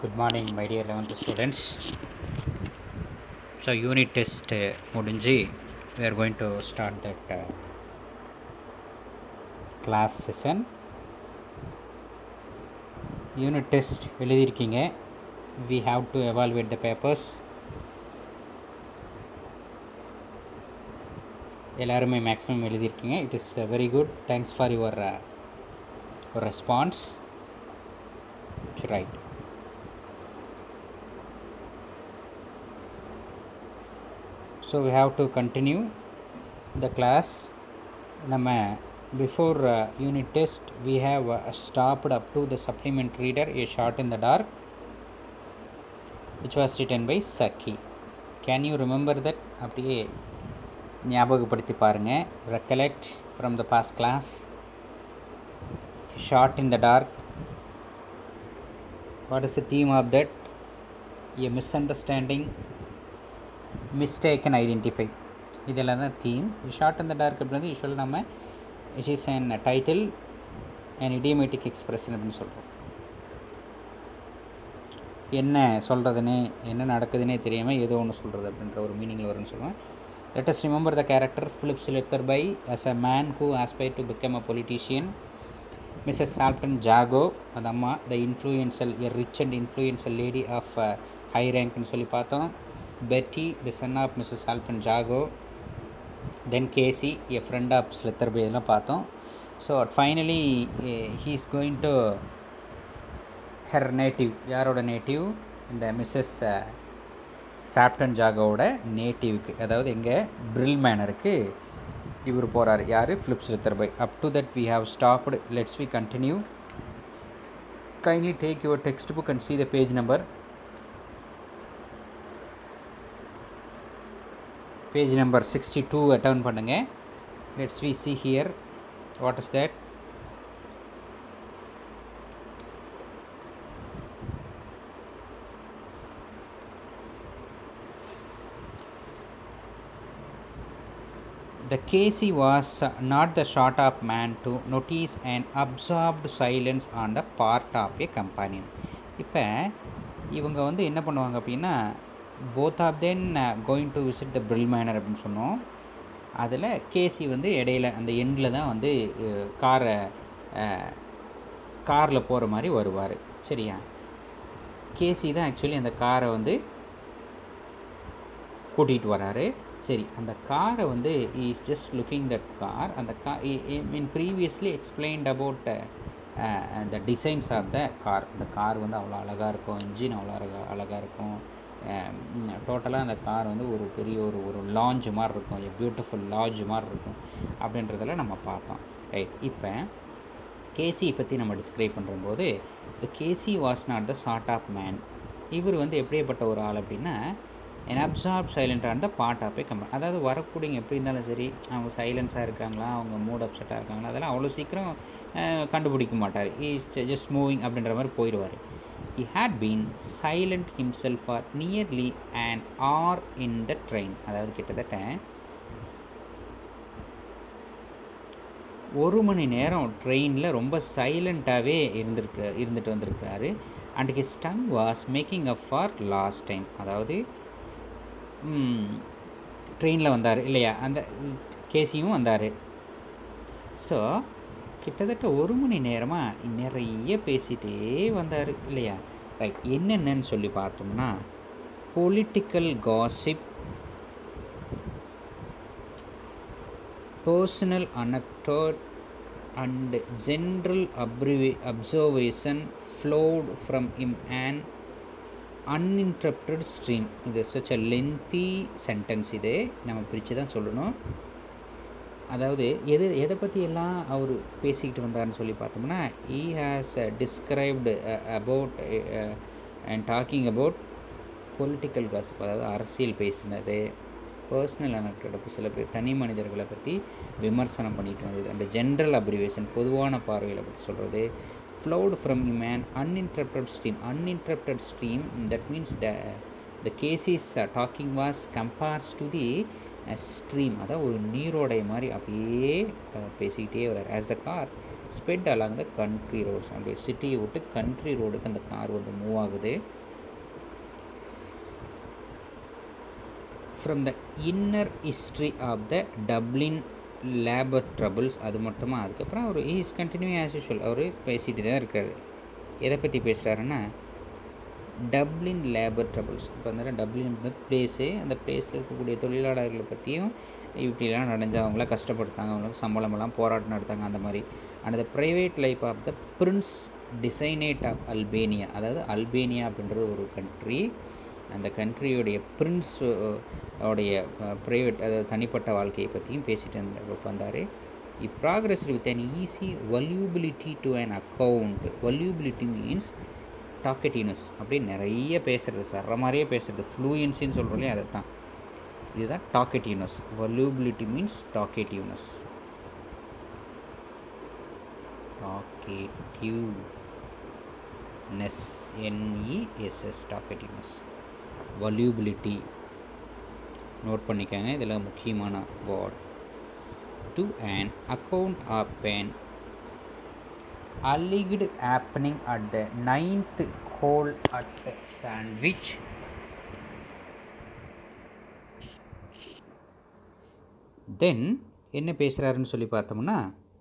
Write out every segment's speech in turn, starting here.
Good morning, my dear 11th students. So, unit test uh, முடிஞ்சு we are going to start that uh, class session. Unit test எழுதியிருக்கீங்க we have to evaluate the papers. எல்லாருமே maximum எழுதியிருக்கீங்க it is very good thanks for your response right so we have to continue the class நம்ம before unit test we have stopped up to the supplement reader a short in the dark which was written by Saki can you remember that அப்படியே ஞாபகப்படுத்தி பாருங்கள் recollect from the past class short in the dark what is the theme of that a misunderstanding mistaken identify இதெல்லாம் தான் theme short in the dark அப்படின்றது யூஸ்வலாக நம்ம it is an title and idiomatic expression அப்படின்னு சொல்கிறோம் என்ன சொல்கிறதுனே என்ன நடக்குதுன்னே தெரியாமல் ஏதோ ஒன்று சொல்கிறது அப்படின்ற ஒரு மீனிங்கில் வரும்னு சொல்லுவேன் let us remember the character Philip Slitherby as a man who aspired to become a politician. Mrs. Salton Jago, அந்த அம்மா the influential, a rich and influential lady of uh, high rank னு சொல்லி பார்த்தோம் Betty, the son of Mrs. Salton Jago. Then Casey, a friend of Slitherby இதெல்லாம் பார்த்தோம் so finally he is going to her native யாரோட native இந்த Mrs சாப்டன் ஜாகோவோட நேட்டிவ்க்கு அதாவது எங்கே ப்ரில் மேனருக்கு இவர் போகிறார் யார் flips by up to that we have stopped let's we continue kindly take your text book and see the page number page number sixty two அட்டர்ன் பண்ணுங்கள் let's we see here what is that The Casey was uh, not the sort of man to notice an absorbed silence on the part of a companion. இப்போ இவங்க வந்து என்ன பண்ணுவாங்க அப்படின்னா both of then going to visit the Brill manor அப்படின்னு சொன்னோம் அதில் கேசி வந்து இடையில அந்த எண்டில் தான் வந்து காரை காரில் போகிற மாதிரி வருவார் சரியா கேசி தான் ஆக்சுவலி அந்த காரை வந்து கூட்டிகிட்டு வராரு சரி அந்த காரை வந்து is just looking that car அந்த கா mean previously explained about the designs of the car இந்த கார் வந்து அவ்வளோ அழகாக இருக்கும் இன்ஜின் அவ்வளோ அழகாக அழகாக இருக்கும் டோட்டலாக அந்த கார் வந்து ஒரு பெரிய ஒரு ஒரு லாஞ்ச் மாதிரி இருக்கும் எ பியூட்டிஃபுல் லாஞ்ச் மாதிரி இருக்கும் அப்படின்றதெல்லாம் நம்ம பார்த்தோம் ரைட் இப்போ கேசி பற்றி நம்ம டிஸ்கிரைப் பண்ணுறம்போது the Casey was not the sort of man இவர் வந்து எப்படியப்பட்ட ஒரு ஆள் அப்படின்னா என் அப்சார்ப் சைலண்ட்டாக இருந்தால் பார்ட் ஆஃப் ஏ கம்பெனி அதாவது வரக்கூடியங்க எப்படி இருந்தாலும் சரி அவங்க சைலன்ஸாக இருக்காங்களா அவங்க மூட் அப்செட்டாக இருக்காங்களா அதெல்லாம் அவ்வளோ சீக்கிரம் கண்டுபிடிக்க மாட்டார் இஸ் ஜஸ்ட் மூவிங் அப்படின்ற மாதிரி போயிடுவார் he had been silent himself for nearly an hour in the train அதாவது கிட்டத்தட்ட ஒரு மணி நேரம் ட்ரெயினில் ரொம்ப சைலண்ட்டாகவே இருந்திருக்கு இருந்துட்டு வந்திருக்காரு and his tongue was making up for lost time அதாவது ட்ரெயினில் வந்தார் இல்லையா அந்த கேசியும் வந்தார் ஸோ கிட்டத்தட்ட ஒரு மணி நேரமாக நிறைய பேசிகிட்டே வந்தார் இல்லையா ரைட் என்னென்னு சொல்லி பார்த்தோம்னா political gossip personal anecdote and general அப்ரிவே observation flowed from him and uninterrupted stream இது சச் அ லென்த்தி சென்டென்ஸ் இது நம்ம பிரித்து தான் சொல்லணும் அதாவது எது எதை பற்றி எல்லாம் அவர் பேசிக்கிட்டு வந்தார்னு சொல்லி பார்த்தோம்னா he has described about and talking about political gossip அதாவது அரசியல் பேசினது பர்சனல் அனக்டோட சில பேர் தனி மனிதர்களை பற்றி விமர்சனம் பண்ணிட்டு வந்தது அந்த ஜென்ரல் அப்ரிவேஷன் பொதுவான பார்வைகளை பற்றி சொல்கிறது flowed from him an uninterrupted stream uninterrupted stream that means the the cases uh, talking was compares to the uh, stream அதாவது ஒரு நீரோடை மாதிரி அப்படியே பேசிக்கிட்டே வர்றார் as the car sped along the country roads அப்படி சிட்டியை விட்டு கண்ட்ரி ரோடுக்கு அந்த கார் வந்து மூவ் ஆகுது from the inner history of the Dublin labour troubles அது மட்டுமா அதுக்கப்புறம் அவர் இஸ் கண்டினியூ ஆஸ் யூஷுவல் அவர் பேசிட்டு தான் இருக்காரு எதை பற்றி பேசுகிறாருன்னா டப்ளின் லேபர் ட்ரபிள்ஸ் இப்போ வந்து டப்ளின் பிளேஸு அந்த பிளேஸில் இருக்கக்கூடிய தொழிலாளர்களை பற்றியும் இப்படிலாம் நடந்து அவங்களாம் கஷ்டப்படுத்தாங்க அவங்களுக்கு சம்பளமெல்லாம் போராட்டம் நடத்தாங்க அந்த மாதிரி and the private life of the prince designate of Albania அதாவது அல்பேனியா அப்படின்றது ஒரு கண்ட்ரி அந்த கண்ட்ரியோடைய பிரின்ஸ் உடைய ப்ரைவேட் அதாவது தனிப்பட்ட வாழ்க்கையை பற்றியும் பேசிட்டு இருந்த வந்தார் he progress with an easy volubility to an account volubility means talkativeness அப்படி நிறைய பேசுகிறது சர்ற மாதிரியே பேசுகிறது ஃப்ளூயன்சின்னு சொல்கிறோம் இல்லையா அதை தான் இதுதான் talkativeness volubility means talkativeness talkativeness N E S S talkativeness volubility note பண்ணிக்கோங்க இதில் முக்கியமான word to an account of Ben alleged happening at the ninth hole at Sandwich. Then என்ன பேசுகிறாருன்னு சொல்லி பார்த்தோம்னா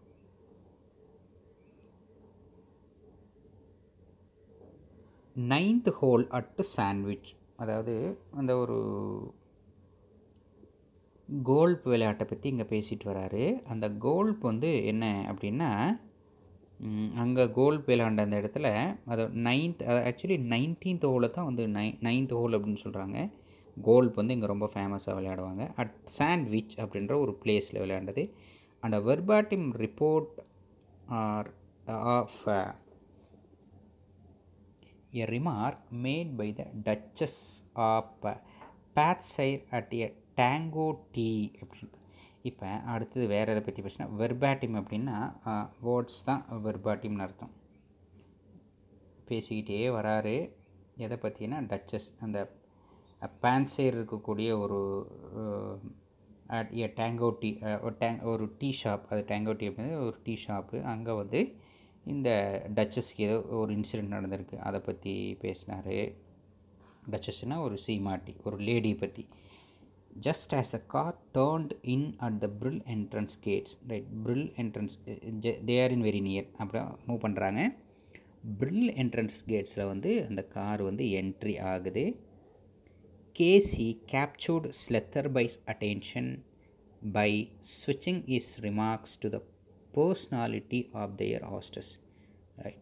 நைன்த் ஹோல் அட் சாண்ட்விச் அதாவது அந்த ஒரு கோல்ப் விளையாட்டை பற்றி இங்கே பேசிட்டு வராரு அந்த கோல்ப் வந்து என்ன அப்படின்னா அங்கே கோல் விளையாண்ட அந்த இடத்துல அது நைன்த் ஆக்சுவலி நைன்டீன்த் ஹோலில் தான் வந்து நை நைன்த் ஹோல் அப்படின்னு சொல்கிறாங்க கோல்ப் வந்து இங்கே ரொம்ப ஃபேமஸாக விளையாடுவாங்க அட் சாண்ட்விச் அப்படின்ற ஒரு பிளேஸில் விளையாண்டது and verbatim report or of a remark made by the Duchess of Pathshire at a tango tea அப்படின்னு இப்போ அடுத்தது வேறு எதை பற்றி பேசினா வெர்பாட்டிம் அப்படின்னா வேர்ட்ஸ் தான் வெர்பாட்டிம்னு அர்த்தம் பேசிக்கிட்டே வராரு எதை பற்றினா டச்சஸ் அந்த பேன்சைர் இருக்கக்கூடிய ஒரு எ டேங்கோ டீ ஒரு டேங் ஒரு டீ ஷாப் அது டேங்கோ டீ அப்படின்னு ஒரு டீ ஷாப்பு அங்கே வந்து இந்த டச்சஸ்க்கு ஏதோ ஒரு இன்சிடெண்ட் நடந்திருக்கு அதை பற்றி பேசினார் டச்சஸ்னால் ஒரு சீமாட்டி ஒரு லேடி பற்றி just as the car turned in at the Brill entrance gates right Brill entrance they are in very near அப்புறம் மூவ் பண்ணுறாங்க Brill entrance கேட்ஸில் வந்து அந்த கார் வந்து என்ட்ரி ஆகுது Casey captured Slitherby's attention by ஸ்விட்சிங் his remarks to the personality of their hostess right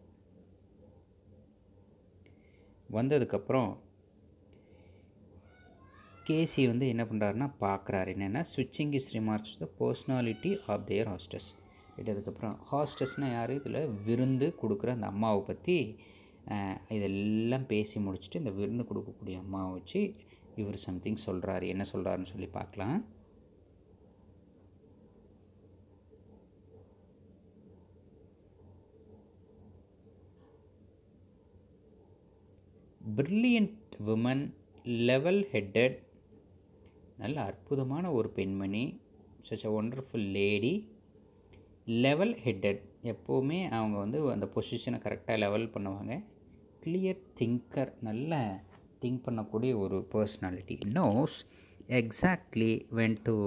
வந்ததுக்கப்புறம் Casey வந்து என்ன பண்ணுறாருன்னா பார்க்குறாரு என்னென்னா ஸ்விட்சிங் his remarks the personality of their hostess அதுக்கப்புறம் ஹாஸ்டஸ்னால் யார் இதில் விருந்து கொடுக்குற அந்த அம்மாவை பற்றி இதெல்லாம் பேசி முடிச்சுட்டு இந்த விருந்து கொடுக்கக்கூடிய அம்மாவை வச்சு இவர் சம்திங் சொல்கிறாரு என்ன சொல்கிறாருன்னு சொல்லி பார்க்கலாம் பிரில்லியன்ட் விமன் லெவல் ஹெட்டட் நல்ல அற்புதமான ஒரு பெண்மணி such a wonderful lady level headed எப்போவுமே அவங்க வந்து அந்த பொசிஷனை கரெக்டாக லெவல் பண்ணுவாங்க கிளியர் திங்கர் நல்ல திங்க் பண்ணக்கூடிய ஒரு personality knows exactly when to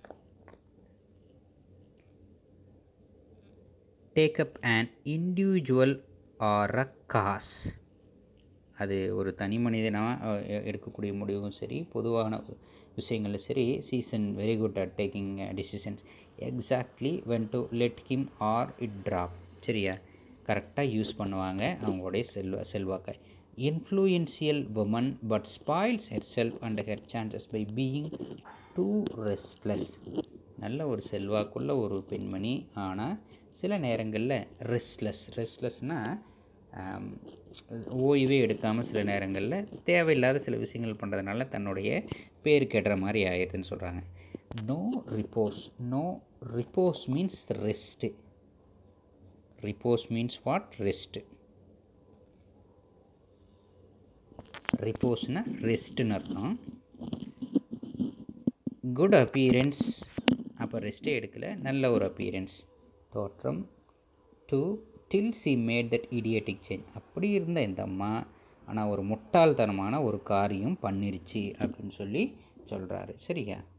take up an individual or a cause அது ஒரு தனி மனிதனாக எடுக்கக்கூடிய முடிவும் சரி பொதுவான விஷயங்களும் சரி she's very good at taking decisions exactly when to let him or it drop சரியா கரெக்டாக யூஸ் பண்ணுவாங்க அவங்களுடைய செல்வா செல்வாக்கை influential woman but spoils herself and her chances by being too restless நல்ல ஒரு செல்வாக்குள்ள ஒரு பெண்மணி ஆனால் சில நேரங்களில் ரெஸ்ட்லெஸ் ரெஸ்ட்லெஸ்னால் ஓய்வே எடுக்காமல் சில நேரங்களில் தேவையில்லாத சில விஷயங்கள் பண்ணுறதுனால தன்னுடைய பேர் கெடுற மாதிரி ஆயிடுதுன்னு சொல்கிறாங்க no repose no repose means rest repose means what rest ரிப்போஸ்னால் ரெஸ்ட்டுன்னு அர்த்தம் குட் அப்பீரன்ஸ் அப்போ ரெஸ்ட்டே எடுக்கலை நல்ல ஒரு அப்பீரன்ஸ் தோற்றம் to till she made that idiotic change அப்படி இருந்த இந்த அம்மா ஆனால் ஒரு முட்டாள்தனமான ஒரு காரியம் பண்ணிருச்சு அப்படின்னு சொல்லி சொல்கிறாரு சரியா